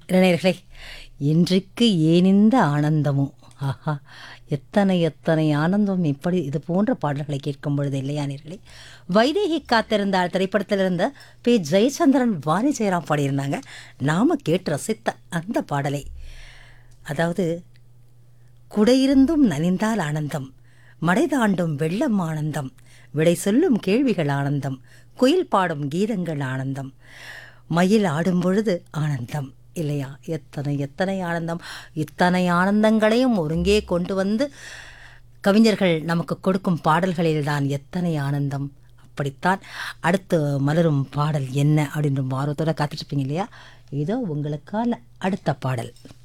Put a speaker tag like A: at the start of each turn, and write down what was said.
A: இளைஞர்களே இன்றைக்கு ஏனிந்த ஆனந்தமோ ஆஹா எத்தனை எத்தனை ஆனந்தம் இப்படி இது போன்ற பாடல்களை கேட்கும் பொழுது இல்லையா நேர்களே வைதேகி காத்திருந்தாள் திரைப்படத்தில் இருந்த பி ஜெயச்சந்திரன் வாணி ஜெயராம் பாடியிருந்தாங்க நாம கேட்டு ரசித்த அந்த பாடலை அதாவது குடையிருந்தும் நனிந்தால் ஆனந்தம் மடை தாண்டும் வெள்ளம் ஆனந்தம் விடை சொல்லும் கேள்விகள் ஆனந்தம் குயில் பாடும் கீதங்கள் ஆனந்தம் மயில் ஆடும் பொழுது ஆனந்தம் இல்லையா எத்தனை எத்தனை ஆனந்தம் இத்தனை ஆனந்தங்களையும் ஒருங்கே கொண்டு வந்து கவிஞர்கள் நமக்கு கொடுக்கும் பாடல்களில்தான் எத்தனை ஆனந்தம் அப்படித்தான் அடுத்து மலரும் பாடல் என்ன அப்படின்ற ஆர்வத்தோட காத்துட்ருப்பீங்க இல்லையா இதோ உங்களுக்கான அடுத்த பாடல்